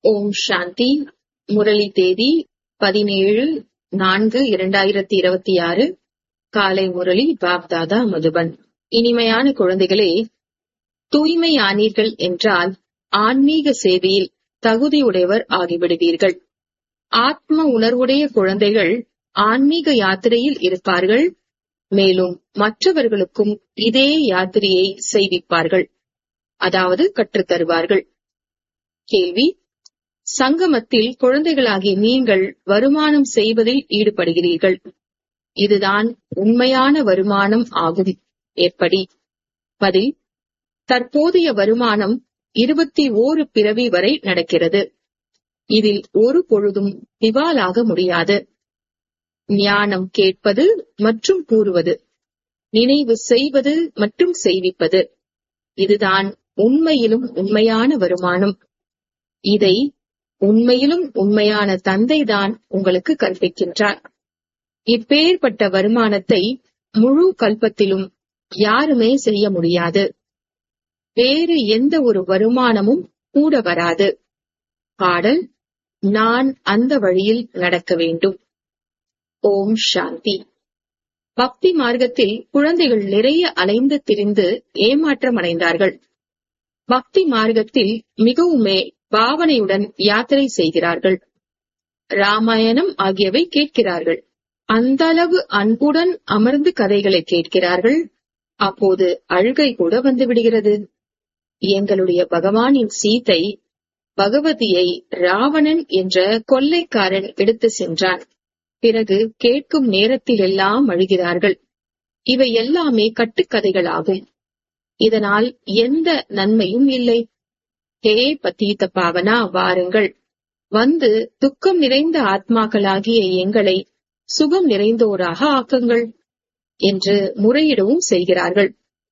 ஓம் சாந்தி முரளி தேதி பதினேழு நான்கு இரண்டாயிரத்தி இருபத்தி ஆறு காலை முரளி பாப்தாதா மதுபன் இனிமையான குழந்தைகளே தூய்மையானீர்கள் என்றால் ஆன்மீக சேவையில் தகுதியுடையவர் ஆகிவிடுவீர்கள் ஆத்ம உணர்வுடைய குழந்தைகள் ஆன்மீக யாத்திரையில் இருப்பார்கள் மேலும் மற்றவர்களுக்கும் இதே யாத்திரையை செய்விப்பார்கள் அதாவது கற்றுத்தருவார்கள் கேள்வி சங்கமத்தில் குழந்தைகளாகிய நீங்கள் வருமானம் செய்வதில் ஈடுபடுகிறீர்கள் இதுதான் உண்மையான வருமானம் ஆகும் எப்படி பதில் தற்போதைய வருமானம் இருபத்தி ஓரு பிறவி வரை நடக்கிறது இதில் ஒரு பொழுதும் திவாலாக முடியாது ஞானம் கேட்பது மற்றும் கூறுவது நினைவு செய்வது மற்றும் செய்விப்பது இதுதான் உண்மையிலும் உண்மையான வருமானம் இதை உண்மையிலும் உண்மையான தந்தைதான் உங்களுக்கு கற்பிக்கின்றார் இப்பேற்பட்ட வருமானத்தை முழு கல்பத்திலும் யாருமே செய்ய முடியாது வேறு எந்த ஒரு வருமானமும் கூட வராது பாடல் நான் அந்த வழியில் நடக்க வேண்டும் ஓம் சாந்தி பக்தி மார்க்கத்தில் குழந்தைகள் நிறைய அலைந்து திரிந்து ஏமாற்றம் அடைந்தார்கள் பக்தி மார்க்கத்தில் மிகவுமே பாவனையுடன் யாத்திரை செய்கிறார்கள் ராமாயணம் ஆகியவை கேட்கிறார்கள் அந்த அளவு அன்புடன் அமர்ந்து கதைகளை கேட்கிறார்கள் அப்போது அழுகை கூட வந்து விடுகிறது எங்களுடைய பகவானின் சீத்தை பகவதியை ராவணன் என்ற கொள்ளைக்காரன் எடுத்து சென்றான் பிறகு கேட்கும் நேரத்திலெல்லாம் அழுகிறார்கள் இவை எல்லாமே கட்டுக்கதைகளாகும் இதனால் எந்த நன்மையும் இல்லை ஹே பத்தீத்த பாவனா வாருங்கள் வந்து துக்கம் நிறைந்த ஆத்மாக்களாகிய எங்களை சுகம் நிறைந்தோராக ஆக்குங்கள் என்று முறையிடவும் செய்கிறார்கள்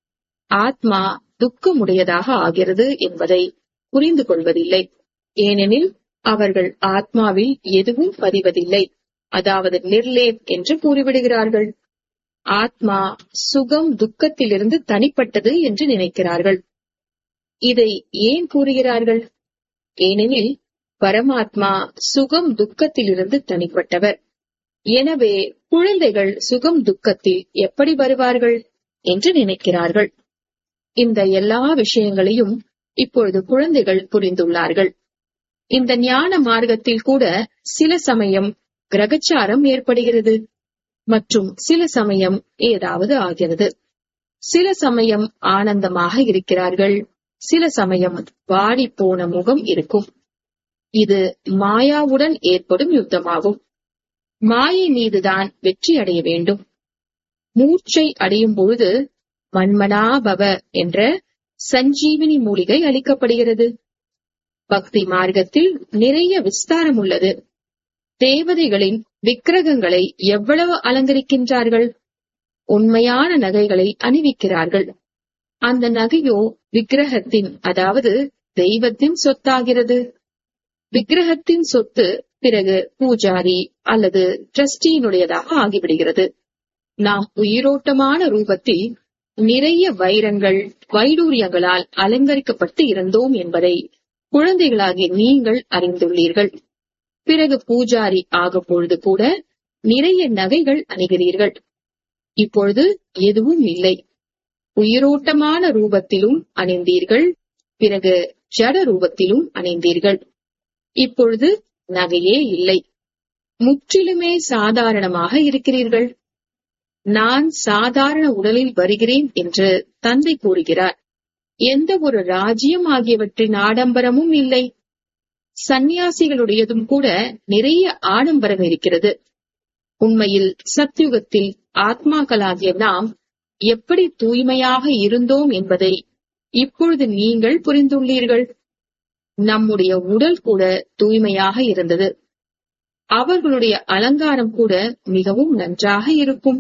ஆத்மா துக்கமுடையதாக ஆகிறது என்பதை புரிந்து கொள்வதில்லை ஏனெனில் அவர்கள் ஆத்மாவில் எதுவும் பதிவதில்லை அதாவது நிர்லேப் என்று கூறிவிடுகிறார்கள் ஆத்மா சுகம் துக்கத்திலிருந்து தனிப்பட்டது என்று நினைக்கிறார்கள் இதை ஏன் கூறுகிறார்கள் ஏனெனில் பரமாத்மா சுகம் துக்கத்திலிருந்து தனிப்பட்டவர் எனவே குழந்தைகள் சுகம் துக்கத்தில் எப்படி வருவார்கள் என்று நினைக்கிறார்கள் இந்த எல்லா விஷயங்களையும் இப்பொழுது குழந்தைகள் புரிந்துள்ளார்கள் இந்த ஞான மார்க்கத்தில் கூட சில சமயம் கிரகச்சாரம் ஏற்படுகிறது மற்றும் சில சமயம் ஏதாவது ஆகிறது சில சமயம் ஆனந்தமாக இருக்கிறார்கள் சில சமயம் வாடி போன முகம் இருக்கும் இது மாயாவுடன் ஏற்படும் யுத்தமாகும் மாயை மீதுதான் வெற்றி அடைய வேண்டும் மூர்ச்சை அடையும் பொழுது மன்மனாபவ என்ற சஞ்சீவினி மூலிகை அளிக்கப்படுகிறது பக்தி மார்க்கத்தில் நிறைய விஸ்தாரம் உள்ளது தேவதைகளின் விக்கிரகங்களை எவ்வளவு அலங்கரிக்கின்றார்கள் உண்மையான நகைகளை அணிவிக்கிறார்கள் அந்த நகையோ விக்கிரகத்தின் அதாவது தெய்வத்தின் சொத்தாகிறது விக்கிரகத்தின் சொத்து பிறகு பூஜாரி அல்லது ட்ரஸ்டியினுடையதாக ஆகிவிடுகிறது நாம் உயிரோட்டமான ரூபத்தில் நிறைய வைரங்கள் வைடூரியங்களால் அலங்கரிக்கப்பட்டு இருந்தோம் என்பதை குழந்தைகளாகிய நீங்கள் அறிந்துள்ளீர்கள் பிறகு பூஜாரி ஆகும் பொழுது கூட நிறைய நகைகள் அணிகிறீர்கள் இப்பொழுது எதுவும் இல்லை உயிரோட்டமான ரூபத்திலும் அணிந்தீர்கள் பிறகு ஜட ரூபத்திலும் அணிந்தீர்கள் இப்பொழுது நகையே இல்லை முற்றிலுமே சாதாரணமாக இருக்கிறீர்கள் நான் சாதாரண உடலில் வருகிறேன் என்று தந்தை கூறுகிறார் எந்த ஒரு ராஜ்யம் ஆகியவற்றின் ஆடம்பரமும் இல்லை சந்நியாசிகளுடையதும் கூட நிறைய ஆடம்பரம் இருக்கிறது உண்மையில் சத்யுகத்தில் ஆத்மாக்களாகிய நாம் எப்படி தூய்மையாக இருந்தோம் என்பதை இப்பொழுது நீங்கள் புரிந்துள்ளீர்கள் நம்முடைய உடல் கூட தூய்மையாக இருந்தது அவர்களுடைய அலங்காரம் கூட மிகவும் நன்றாக இருக்கும்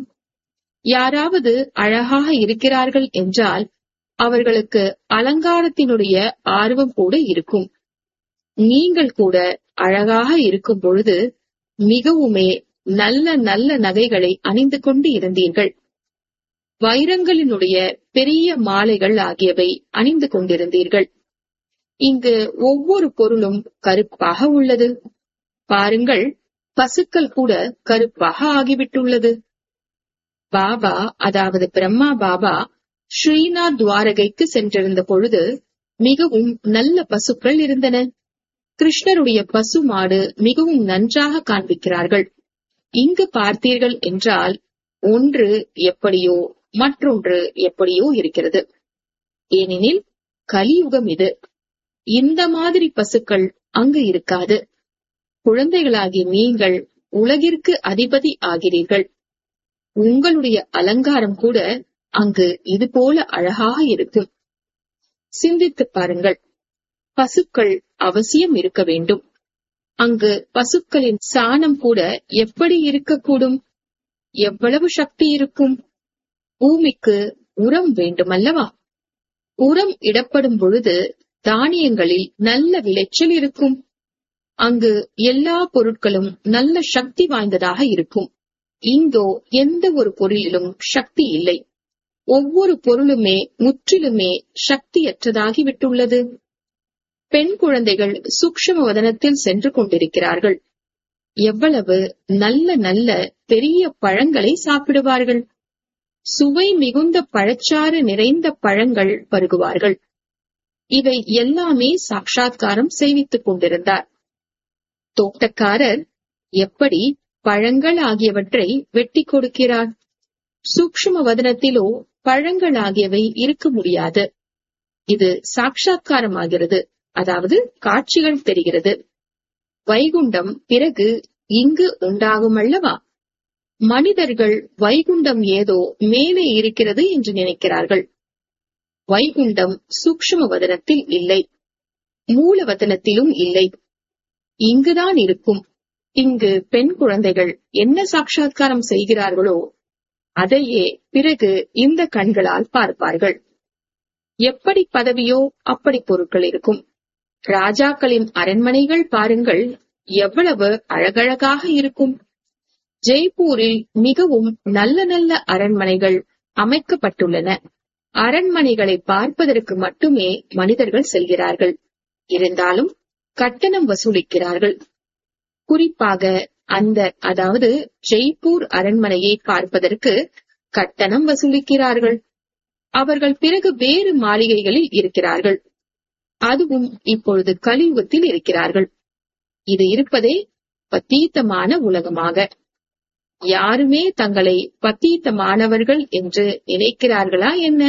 யாராவது அழகாக இருக்கிறார்கள் என்றால் அவர்களுக்கு அலங்காரத்தினுடைய ஆர்வம் கூட இருக்கும் நீங்கள் கூட அழகாக இருக்கும் பொழுது மிகவுமே நல்ல நல்ல நகைகளை அணிந்து கொண்டு இருந்தீர்கள் வைரங்களினுடைய பெரிய மாலைகள் ஆகியவை அணிந்து கொண்டிருந்தீர்கள் இங்கு ஒவ்வொரு பொருளும் கருப்பாக உள்ளது பாருங்கள் பசுக்கள் கூட கருப்பாக ஆகிவிட்டுள்ளது பாபா அதாவது பிரம்மா பாபா ஸ்ரீநாத் துவாரகைக்கு சென்றிருந்த பொழுது மிகவும் நல்ல பசுக்கள் இருந்தன கிருஷ்ணருடைய பசு மாடு மிகவும் நன்றாக காண்பிக்கிறார்கள் இங்கு பார்த்தீர்கள் என்றால் ஒன்று எப்படியோ மற்றொன்று எப்படியோ இருக்கிறது ஏனெனில் கலியுகம் இது இந்த மாதிரி பசுக்கள் அங்கு இருக்காது குழந்தைகளாகிய நீங்கள் உலகிற்கு அதிபதி ஆகிறீர்கள் உங்களுடைய அலங்காரம் கூட அங்கு இது போல அழகாக இருக்கும் சிந்தித்து பாருங்கள் பசுக்கள் அவசியம் இருக்க வேண்டும் அங்கு பசுக்களின் சாணம் கூட எப்படி இருக்கக்கூடும் எவ்வளவு சக்தி இருக்கும் பூமிக்கு உரம் வேண்டுமல்லவா உரம் இடப்படும் பொழுது தானியங்களில் நல்ல விளைச்சல் இருக்கும் அங்கு எல்லா பொருட்களும் நல்ல சக்தி வாய்ந்ததாக இருக்கும் இங்கோ எந்த ஒரு பொருளிலும் சக்தி இல்லை ஒவ்வொரு பொருளுமே முற்றிலுமே சக்தியற்றதாகி விட்டுள்ளது பெண் குழந்தைகள் சூக்ஷ்ம வதனத்தில் சென்று கொண்டிருக்கிறார்கள் எவ்வளவு நல்ல நல்ல பெரிய பழங்களை சாப்பிடுவார்கள் சுவை மிகுந்த பழச்சாறு நிறைந்த பழங்கள் பருகுவார்கள் இவை எல்லாமே சாட்சாத்காரம் செய்வித்துக் கொண்டிருந்தார் தோட்டக்காரர் எப்படி பழங்கள் ஆகியவற்றை வெட்டி கொடுக்கிறார் சூக்ஷ்ம வதனத்திலோ பழங்கள் ஆகியவை இருக்க முடியாது இது சாட்சாத்காரமாகிறது அதாவது காட்சிகள் தெரிகிறது வைகுண்டம் பிறகு இங்கு உண்டாகும் அல்லவா மனிதர்கள் வைகுண்டம் ஏதோ மேலே இருக்கிறது என்று நினைக்கிறார்கள் வைகுண்டம் சூக்ஷ்ம வதனத்தில் இல்லை மூலவதனத்திலும் இல்லை இங்குதான் இருக்கும் இங்கு பெண் குழந்தைகள் என்ன சாட்சாத்காரம் செய்கிறார்களோ அதையே பிறகு இந்த கண்களால் பார்ப்பார்கள் எப்படி பதவியோ அப்படி பொருட்கள் இருக்கும் ராஜாக்களின் அரண்மனைகள் பாருங்கள் எவ்வளவு அழகழகாக இருக்கும் ஜெய்ப்பூரில் மிகவும் நல்ல நல்ல அரண்மனைகள் அமைக்கப்பட்டுள்ளன அரண்மனைகளை பார்ப்பதற்கு மட்டுமே மனிதர்கள் செல்கிறார்கள் இருந்தாலும் கட்டணம் வசூலிக்கிறார்கள் குறிப்பாக அந்த அதாவது ஜெய்ப்பூர் அரண்மனையை பார்ப்பதற்கு கட்டணம் வசூலிக்கிறார்கள் அவர்கள் பிறகு வேறு மாளிகைகளில் இருக்கிறார்கள் அதுவும் இப்பொழுது கலியுகத்தில் இருக்கிறார்கள் இது இருப்பதே பத்தீத்தமான உலகமாக யாருமே தங்களை பத்தீத்தமானவர்கள் என்று நினைக்கிறார்களா என்ன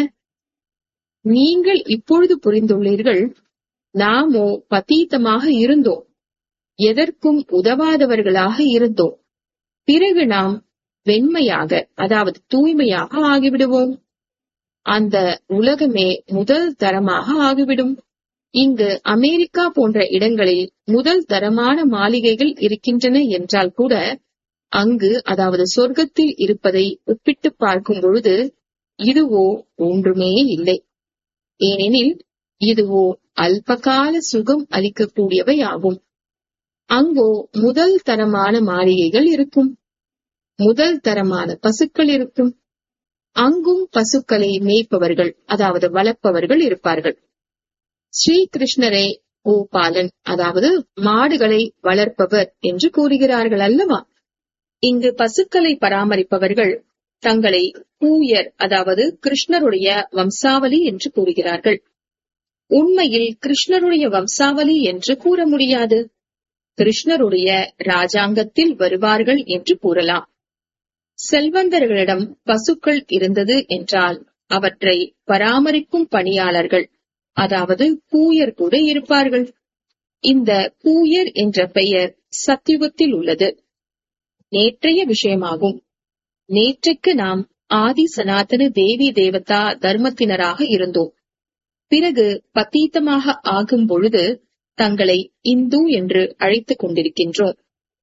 நீங்கள் இப்பொழுது புரிந்துள்ளீர்கள் நாமோ பத்தீத்தமாக இருந்தோம் எதற்கும் உதவாதவர்களாக இருந்தோம் பிறகு நாம் வெண்மையாக அதாவது தூய்மையாக ஆகிவிடுவோம் அந்த உலகமே முதல் தரமாக ஆகிவிடும் இங்கு அமெரிக்கா போன்ற இடங்களில் முதல் தரமான மாளிகைகள் இருக்கின்றன என்றால் கூட அங்கு அதாவது சொர்க்கத்தில் இருப்பதை ஒப்பிட்டு பார்க்கும் பொழுது இதுவோ ஒன்றுமே இல்லை ஏனெனில் இதுவோ அல்பகால சுகம் அளிக்கக்கூடியவை ஆகும் அங்கோ முதல் தரமான மாளிகைகள் இருக்கும் முதல் தரமான பசுக்கள் இருக்கும் அங்கும் பசுக்களை மேய்ப்பவர்கள் அதாவது வளர்ப்பவர்கள் இருப்பார்கள் ஸ்ரீ கிருஷ்ணரே கோபாலன் அதாவது மாடுகளை வளர்ப்பவர் என்று கூறுகிறார்கள் அல்லவா இங்கு பசுக்களை பராமரிப்பவர்கள் தங்களை பூயர் அதாவது கிருஷ்ணருடைய வம்சாவளி என்று கூறுகிறார்கள் உண்மையில் கிருஷ்ணருடைய வம்சாவளி என்று கூற முடியாது கிருஷ்ணருடைய ராஜாங்கத்தில் வருவார்கள் என்று கூறலாம் செல்வந்தர்களிடம் பசுக்கள் இருந்தது என்றால் அவற்றை பராமரிக்கும் பணியாளர்கள் அதாவது பூயர் கூட இருப்பார்கள் இந்த பூயர் என்ற பெயர் சத்தியுகத்தில் உள்ளது நேற்றைய விஷயமாகும் நேற்றைக்கு நாம் ஆதி சனாதன தேவி தேவதா தர்மத்தினராக இருந்தோம் பிறகு பத்தீத்தமாக ஆகும் பொழுது தங்களை இந்து என்று அழைத்துக் கொண்டிருக்கின்றோம்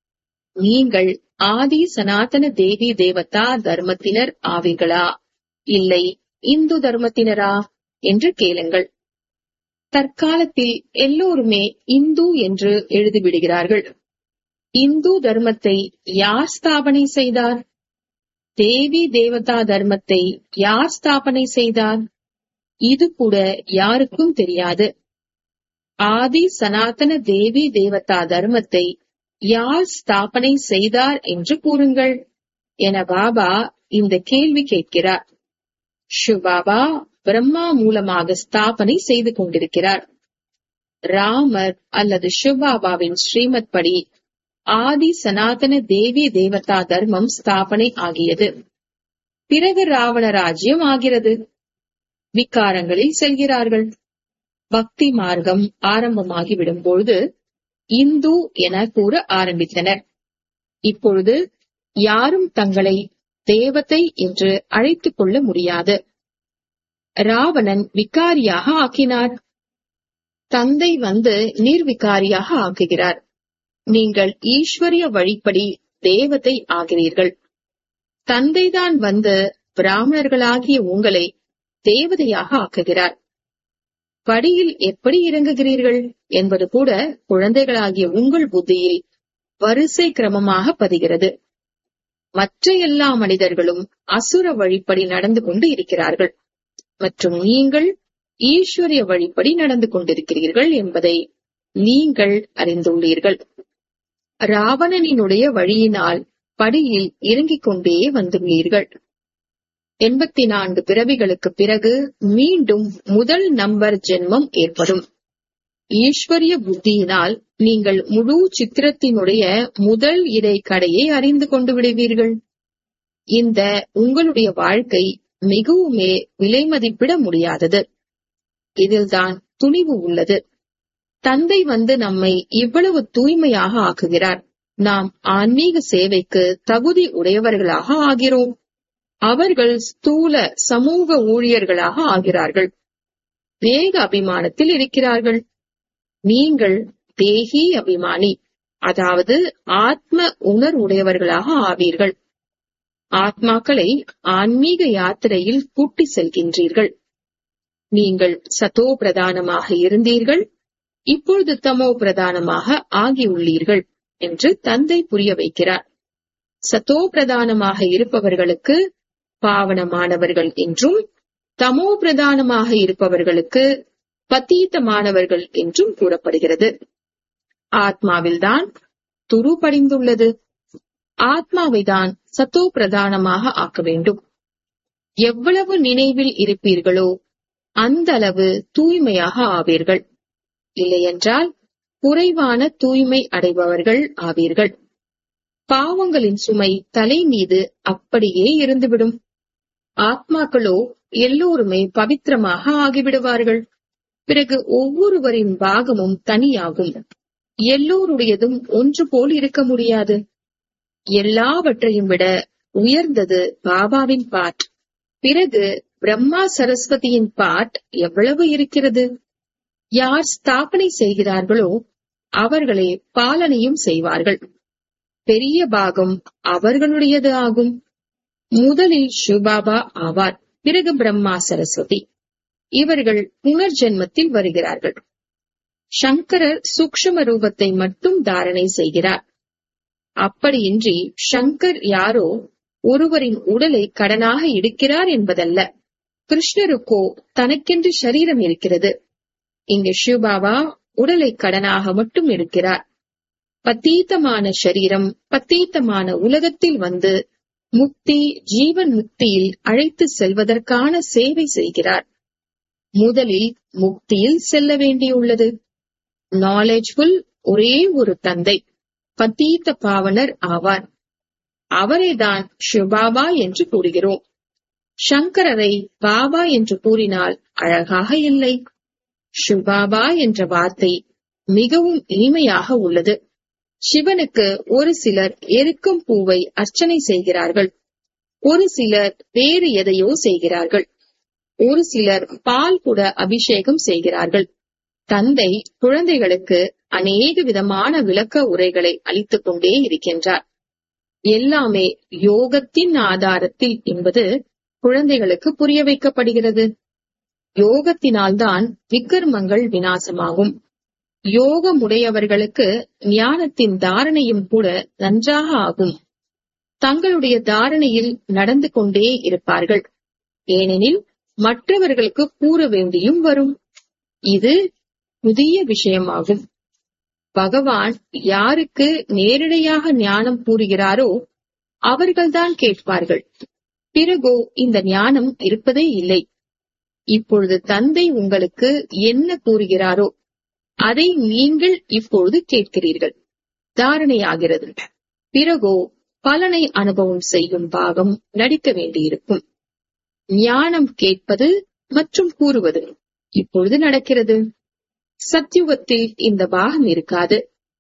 நீங்கள் ஆதி சனாதன தேவி தேவதா தர்மத்தினர் ஆவீர்களா இல்லை இந்து தர்மத்தினரா என்று கேளுங்கள் தற்காலத்தில் எல்லோருமே இந்து என்று எழுதிவிடுகிறார்கள் இந்து தர்மத்தை யார் ஸ்தாபனை செய்தார் தேவி தேவதா தர்மத்தை யார் ஸ்தாபனை செய்தார் இது கூட யாருக்கும் தெரியாது ஆதி சனாதன தேவி தேவதா தர்மத்தை யார் ஸ்தாபனை செய்தார் என்று கூறுங்கள் என பாபா இந்த கேள்வி கேட்கிறார் ஷிவபாபா பிரம்மா மூலமாக ஸ்தாபனை செய்து கொண்டிருக்கிறார் ராமர் அல்லது சிவபாபாவின் ஸ்ரீமத் படி ஆதி சனாதன தேவி தேவதா தர்மம் ஸ்தாபனை ஆகியது பிறகு ராவண ராஜ்யம் ஆகிறது விக்காரங்களில் செல்கிறார்கள் பக்தி மார்க்கம் ஆரம்பமாகிவிடும் பொழுது இந்து என கூற ஆரம்பித்தனர் இப்பொழுது யாரும் தங்களை தேவதை என்று அழைத்துக் கொள்ள முடியாது ராவணன் விகாரியாக ஆக்கினார் தந்தை வந்து நிர்விகாரியாக ஆக்குகிறார் நீங்கள் ஈஸ்வரிய வழிப்படி தேவதை ஆகிறீர்கள் தந்தைதான் வந்து பிராமணர்களாகிய உங்களை தேவதையாக ஆக்குகிறார் படியில் எப்படி இறங்குகிறீர்கள் என்பது கூட குழந்தைகளாகிய உங்கள் புத்தியில் வரிசை கிரமமாக பதிகிறது மற்ற எல்லா மனிதர்களும் அசுர வழிப்படி நடந்து கொண்டு இருக்கிறார்கள் மற்றும் நீங்கள் ஈஸ்வரிய வழிப்படி நடந்து கொண்டிருக்கிறீர்கள் என்பதை நீங்கள் அறிந்துள்ளீர்கள் ராவணனினுடைய வழியினால் படியில் இறங்கிக் கொண்டே வந்துள்ளீர்கள் எண்பத்தி நான்கு பிறவிகளுக்கு பிறகு மீண்டும் முதல் நம்பர் ஜென்மம் ஏற்படும் ஈஸ்வரிய புத்தியினால் நீங்கள் முழு சித்திரத்தினுடைய முதல் இடை கடையை அறிந்து கொண்டு விடுவீர்கள் இந்த உங்களுடைய வாழ்க்கை மிகவுமே விலை மதிப்பிட முடியாதது இதில்தான் துணிவு உள்ளது தந்தை வந்து நம்மை இவ்வளவு தூய்மையாக ஆக்குகிறார் நாம் ஆன்மீக சேவைக்கு தகுதி உடையவர்களாக ஆகிறோம் அவர்கள் ஸ்தூல சமூக ஊழியர்களாக ஆகிறார்கள் வேக அபிமானத்தில் இருக்கிறார்கள் நீங்கள் தேகி அபிமானி அதாவது ஆத்ம உணர்வுடையவர்களாக ஆவீர்கள் ஆத்மாக்களை ஆன்மீக யாத்திரையில் கூட்டி செல்கின்றீர்கள் நீங்கள் சதோ பிரதானமாக இருந்தீர்கள் இப்பொழுது தமோ பிரதானமாக ஆகியுள்ளீர்கள் என்று தந்தை புரிய வைக்கிறார் சதோ பிரதானமாக இருப்பவர்களுக்கு பாவனமானவர்கள் என்றும் தமோ பிரதானமாக இருப்பவர்களுக்கு பத்தீத்தமானவர்கள் என்றும் கூறப்படுகிறது ஆத்மாவில்தான் துரு படிந்துள்ளது ஆத்மாவை தான் சத்தோ பிரதானமாக ஆக்க வேண்டும் எவ்வளவு நினைவில் இருப்பீர்களோ அந்த அளவு தூய்மையாக ஆவீர்கள் இல்லையென்றால் குறைவான தூய்மை அடைபவர்கள் ஆவீர்கள் பாவங்களின் சுமை தலை மீது அப்படியே இருந்துவிடும் ஆத்மாக்களோ எல்லோருமே பவித்திரமாக ஆகிவிடுவார்கள் பிறகு ஒவ்வொருவரின் பாகமும் தனியாகும் எல்லோருடையதும் ஒன்று போல் இருக்க முடியாது எல்லாவற்றையும் விட உயர்ந்தது பாபாவின் பாட் பிறகு பிரம்மா சரஸ்வதியின் பாட் எவ்வளவு இருக்கிறது யார் ஸ்தாபனை செய்கிறார்களோ அவர்களே பாலனையும் செய்வார்கள் பெரிய பாகம் அவர்களுடையது ஆகும் முதலில் சிவபாபா ஆவார் பிறகு பிரம்மா சரஸ்வதி இவர்கள் புனர்ஜென்மத்தில் வருகிறார்கள் சங்கரர் சூக்ஷ்ம ரூபத்தை மட்டும் தாரணை செய்கிறார் அப்படியின்றி சங்கர் யாரோ ஒருவரின் உடலை கடனாக எடுக்கிறார் என்பதல்ல கிருஷ்ணருக்கோ தனக்கென்று சரீரம் இருக்கிறது இங்கு சிவபாபா உடலை கடனாக மட்டும் எடுக்கிறார் பத்தீத்தமான சரீரம் பத்தீத்தமான உலகத்தில் வந்து முக்தி ஜீவன் முக்தியில் அழைத்து செல்வதற்கான சேவை செய்கிறார் முதலில் முக்தியில் செல்ல வேண்டியுள்ளது நாலேஜ்ஃபுல் ஒரே ஒரு தந்தை பத்தீத்த பாவனர் ஆவார் அவரேதான் சிவபாபா என்று கூறுகிறோம் சங்கரரை பாபா என்று கூறினால் அழகாக இல்லை சிவபாபா என்ற வார்த்தை மிகவும் இனிமையாக உள்ளது சிவனுக்கு ஒரு சிலர் எருக்கும் பூவை அர்ச்சனை செய்கிறார்கள் ஒரு சிலர் வேறு எதையோ செய்கிறார்கள் ஒரு சிலர் பால் கூட அபிஷேகம் செய்கிறார்கள் தந்தை குழந்தைகளுக்கு அநேக விதமான விளக்க உரைகளை அளித்துக் கொண்டே இருக்கின்றார் எல்லாமே யோகத்தின் ஆதாரத்தில் என்பது குழந்தைகளுக்கு புரிய வைக்கப்படுகிறது யோகத்தினால்தான் விக்கர்மங்கள் வினாசமாகும் யோகமுடையவர்களுக்கு ஞானத்தின் தாரணையும் கூட நன்றாக ஆகும் தங்களுடைய தாரணையில் நடந்து கொண்டே இருப்பார்கள் ஏனெனில் மற்றவர்களுக்கு கூற வேண்டியும் வரும் இது புதிய விஷயமாகும் பகவான் யாருக்கு நேரடியாக ஞானம் கூறுகிறாரோ அவர்கள்தான் கேட்பார்கள் பிறகோ இந்த ஞானம் இருப்பதே இல்லை இப்பொழுது தந்தை உங்களுக்கு என்ன கூறுகிறாரோ அதை நீங்கள் இப்பொழுது கேட்கிறீர்கள் தாரணையாகிறது பிறகோ பலனை அனுபவம் செய்யும் பாகம் நடிக்க வேண்டியிருக்கும் ஞானம் கேட்பது மற்றும் கூறுவது இப்பொழுது நடக்கிறது சத்யுகத்தில் இந்த பாகம் இருக்காது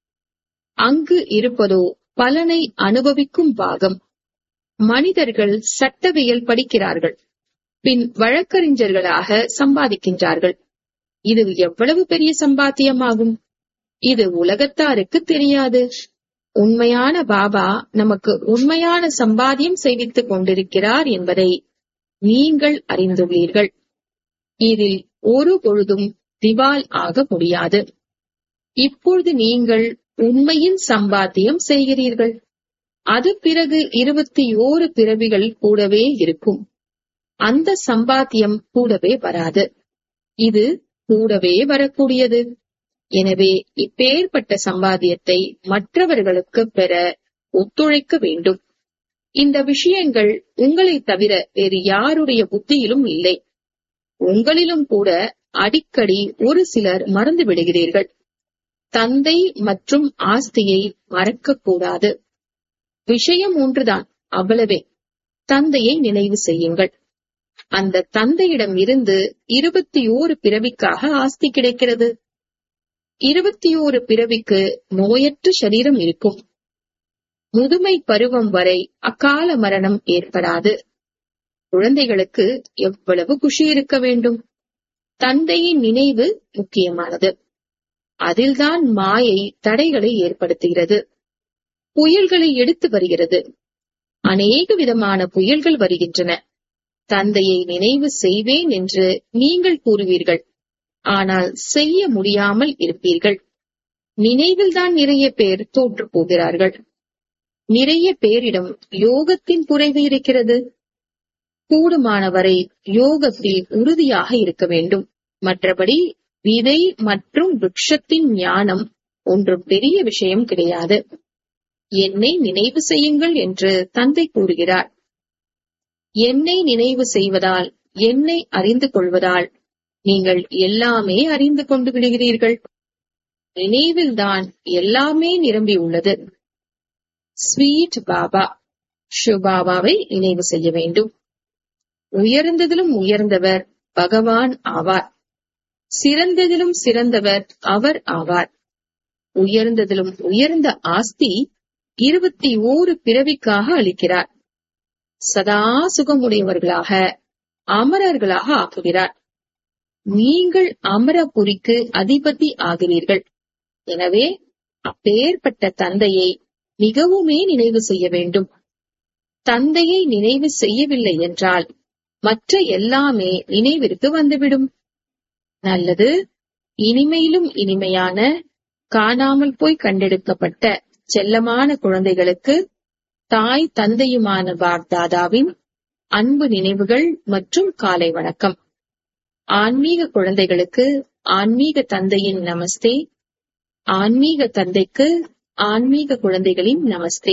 அங்கு இருப்பதோ பலனை அனுபவிக்கும் பாகம் மனிதர்கள் சட்டவியல் படிக்கிறார்கள் பின் வழக்கறிஞர்களாக சம்பாதிக்கின்றார்கள் இது எவ்வளவு பெரிய சம்பாத்தியமாகும் இது உலகத்தாருக்கு தெரியாது உண்மையான பாபா நமக்கு உண்மையான சம்பாத்தியம் செய்வித்துக் கொண்டிருக்கிறார் என்பதை நீங்கள் அறிந்துள்ளீர்கள் இதில் ஒரு பொழுதும் திவால் ஆக முடியாது இப்பொழுது நீங்கள் உண்மையின் சம்பாத்தியம் செய்கிறீர்கள் அது பிறகு இருபத்தி ஓரு பிறவிகள் கூடவே இருக்கும் அந்த சம்பாத்தியம் கூடவே வராது இது கூடவே வரக்கூடியது எனவே இப்பேற்பட்ட சம்பாத்தியத்தை மற்றவர்களுக்கு பெற ஒத்துழைக்க வேண்டும் இந்த விஷயங்கள் உங்களை தவிர வேறு யாருடைய புத்தியிலும் இல்லை உங்களிலும் கூட அடிக்கடி ஒரு சிலர் மறந்து விடுகிறீர்கள் தந்தை மற்றும் ஆஸ்தியை மறக்கக்கூடாது விஷயம் ஒன்றுதான் அவ்வளவே தந்தையை நினைவு செய்யுங்கள் அந்த தந்தையிடம் இருந்து இருபத்தி ஓரு பிறவிக்காக ஆஸ்தி கிடைக்கிறது இருபத்தி ஓரு பிறவிக்கு நோயற்ற சரீரம் இருக்கும் முதுமை பருவம் வரை அகால மரணம் ஏற்படாது குழந்தைகளுக்கு எவ்வளவு குஷி இருக்க வேண்டும் தந்தையின் நினைவு முக்கியமானது அதில்தான் மாயை தடைகளை ஏற்படுத்துகிறது புயல்களை எடுத்து வருகிறது அநேக விதமான புயல்கள் வருகின்றன தந்தையை நினைவு செய்வேன் என்று நீங்கள் கூறுவீர்கள் ஆனால் செய்ய முடியாமல் இருப்பீர்கள் நினைவில்தான் நிறைய பேர் தோற்று போகிறார்கள் நிறைய பேரிடம் யோகத்தின் குறைவு இருக்கிறது கூடுமானவரை யோகத்தில் உறுதியாக இருக்க வேண்டும் மற்றபடி விதை மற்றும் விருட்சத்தின் ஞானம் ஒன்றும் பெரிய விஷயம் கிடையாது என்னை நினைவு செய்யுங்கள் என்று தந்தை கூறுகிறார் என்னை நினைவு செய்வதால் என்னை அறிந்து கொள்வதால் நீங்கள் எல்லாமே அறிந்து கொண்டு விடுகிறீர்கள் நினைவில்தான் எல்லாமே நிரம்பி உள்ளது ஸ்வீட் பாபா ஷுபாபாவை நினைவு செய்ய வேண்டும் உயர்ந்ததிலும் உயர்ந்தவர் பகவான் ஆவார் சிறந்ததிலும் சிறந்தவர் அவர் ஆவார் உயர்ந்ததிலும் உயர்ந்த ஆஸ்தி இருபத்தி ஓரு பிறவிக்காக அளிக்கிறார் சதா சுகமுடையவர்களாக அமரர்களாக ஆக்குகிறார் நீங்கள் அமரபுரிக்கு அதிபதி ஆகிறீர்கள் எனவே அப்பேற்பட்ட தந்தையை மிகவுமே நினைவு செய்ய வேண்டும் தந்தையை நினைவு செய்யவில்லை என்றால் மற்ற எல்லாமே நினைவிற்கு வந்துவிடும் நல்லது இனிமையிலும் இனிமையான காணாமல் போய் கண்டெடுக்கப்பட்ட செல்லமான குழந்தைகளுக்கு தாய் தந்தையுமான பாப்தாதாவின் அன்பு நினைவுகள் மற்றும் காலை வணக்கம் ஆன்மீக குழந்தைகளுக்கு ஆன்மீக தந்தையின் நமஸ்தே ஆன்மீக தந்தைக்கு ஆன்மீக குழந்தைகளின் நமஸ்தே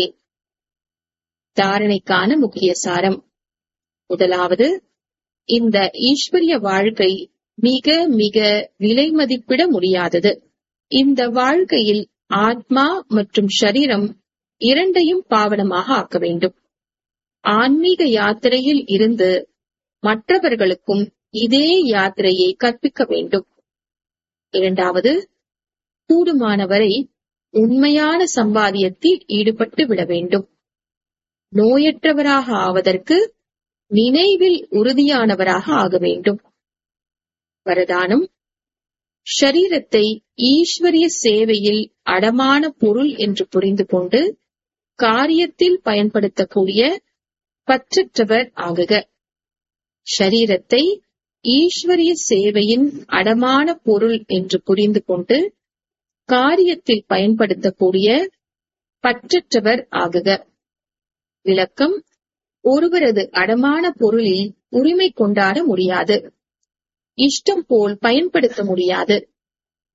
தாரணைக்கான முக்கிய சாரம் முதலாவது இந்த ஈஸ்வரிய வாழ்க்கை மிக மிக விலை மதிப்பிட முடியாதது இந்த வாழ்க்கையில் ஆத்மா மற்றும் ஷரீரம் இரண்டையும் பாவனமாக ஆக்க வேண்டும் ஆன்மீக யாத்திரையில் இருந்து மற்றவர்களுக்கும் இதே யாத்திரையை கற்பிக்க வேண்டும் இரண்டாவது கூடுமானவரை உண்மையான சம்பாதியத்தில் ஈடுபட்டு விட வேண்டும் நோயற்றவராக ஆவதற்கு நினைவில் உறுதியானவராக ஆக வேண்டும் வரதானம் ஷரீரத்தை ஈஸ்வரிய சேவையில் அடமான பொருள் என்று புரிந்து கொண்டு காரியத்தில் பயன்படுத்தக்கூடிய பற்றற்றவர் ஆகுக ஷரீரத்தை ஈஸ்வரிய சேவையின் அடமான பொருள் என்று புரிந்து கொண்டு காரியத்தில் பயன்படுத்தக்கூடிய பற்றற்றவர் ஆகுக விளக்கம் ஒருவரது அடமான பொருளில் உரிமை கொண்டாட முடியாது இஷ்டம் போல் பயன்படுத்த முடியாது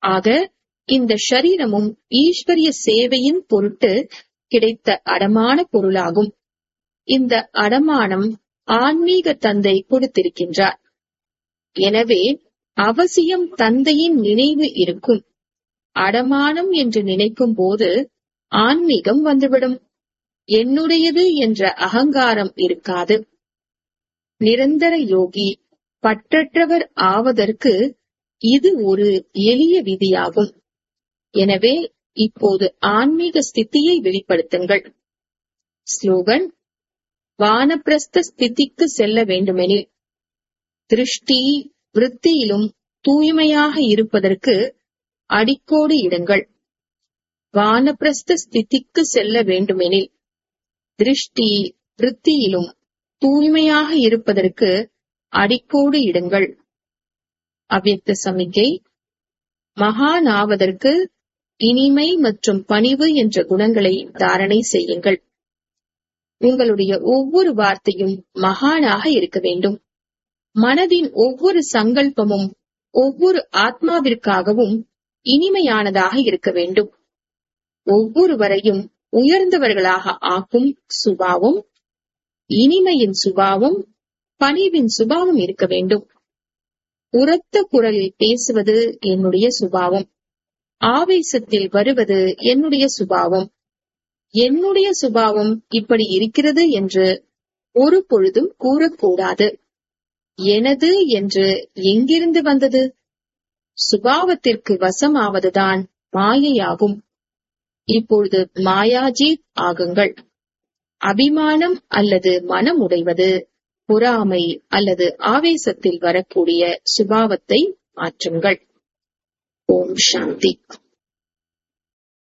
ஆக இந்த ஷரீரமும் ஈஸ்வரிய சேவையின் பொருட்டு கிடைத்த அடமான பொருளாகும் இந்த அடமானம் ஆன்மீக தந்தை கொடுத்திருக்கின்றார் எனவே அவசியம் தந்தையின் நினைவு இருக்கும் அடமானம் என்று நினைக்கும் போது ஆன்மீகம் வந்துவிடும் என்னுடையது என்ற அகங்காரம் இருக்காது நிரந்தர யோகி பற்றற்றவர் ஆவதற்கு இது ஒரு எளிய விதியாகும் எனவே இப்போது ஆன்மீக ஸ்திதியை வெளிப்படுத்துங்கள் ஸ்லோகன் வானப்பிரஸ்த ஸ்திதிக்கு செல்ல வேண்டுமெனில் திருஷ்டி விருத்தியிலும் தூய்மையாக இருப்பதற்கு அடிக்கோடு இடுங்கள் வானப்பிரஸ்த ஸ்திதிக்கு செல்ல வேண்டுமெனில் திருஷ்டி விருத்தியிலும் தூய்மையாக இருப்பதற்கு அடிக்கோடு இடுங்கள் அவ்யக்த சமிக்கை மகானாவதற்கு இனிமை மற்றும் பணிவு என்ற குணங்களை தாரணை செய்யுங்கள் உங்களுடைய ஒவ்வொரு வார்த்தையும் மகானாக இருக்க வேண்டும் மனதின் ஒவ்வொரு சங்கல்பமும் ஒவ்வொரு ஆத்மாவிற்காகவும் இனிமையானதாக இருக்க வேண்டும் ஒவ்வொருவரையும் உயர்ந்தவர்களாக ஆக்கும் சுபாவம் இனிமையின் சுபாவம் பணிவின் சுபாவம் இருக்க வேண்டும் உரத்த குரலில் பேசுவது என்னுடைய சுபாவம் ஆவேசத்தில் வருவது என்னுடைய சுபாவம் என்னுடைய சுபாவம் இப்படி இருக்கிறது என்று ஒரு பொழுதும் கூறக்கூடாது எனது என்று எங்கிருந்து வந்தது சுபாவத்திற்கு வசமாவதுதான் மாயையாகும் இப்பொழுது மாயாஜீத் ஆகுங்கள் அபிமானம் அல்லது மனம் உடைவது பொறாமை அல்லது ஆவேசத்தில் வரக்கூடிய சுபாவத்தை மாற்றுங்கள் ஓம் சாந்தி